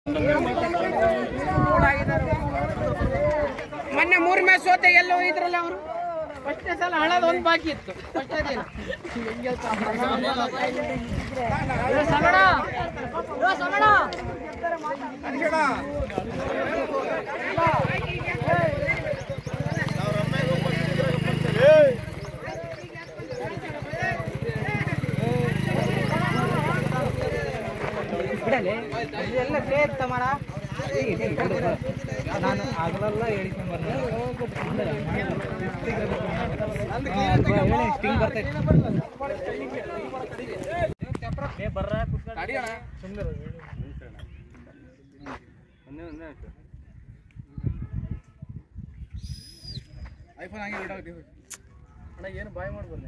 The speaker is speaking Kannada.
ಮೊನ್ನೆ ಮೂರ್ ಮ್ಯಾಚ್ ಸೋತೆ ಎಲ್ಲೋ ಇದ್ರಲ್ಲ ಅವರು ಫಸ್ಟ್ನೇ ಸಲ ಹಳದ ಒಂದು ಬಾಕಿ ಇತ್ತು ಫಸ್ಟ್ನೇ ದಿನ ಇರೋ ಸಮಣ ಇರೋ ಸಮಣ ಬಿಡಲೆ ಇದೆಲ್ಲ ಸೇರ್ ತಮ್ಮಣ ನಾನು ಆಗಲೆಲ್ಲ ಹೇಳಿಕೊಂಡ್ ಸ್ಟಿಂಗ್ ಬರ್ತೈತೆ ಐಫೋನ್ ಹಂಗೆ ಬಿಡಾಕತ್ತೀವಿ ಅಣ್ಣ ಏನು ಬಾಯ್ ಮಾಡ್ಬೋದು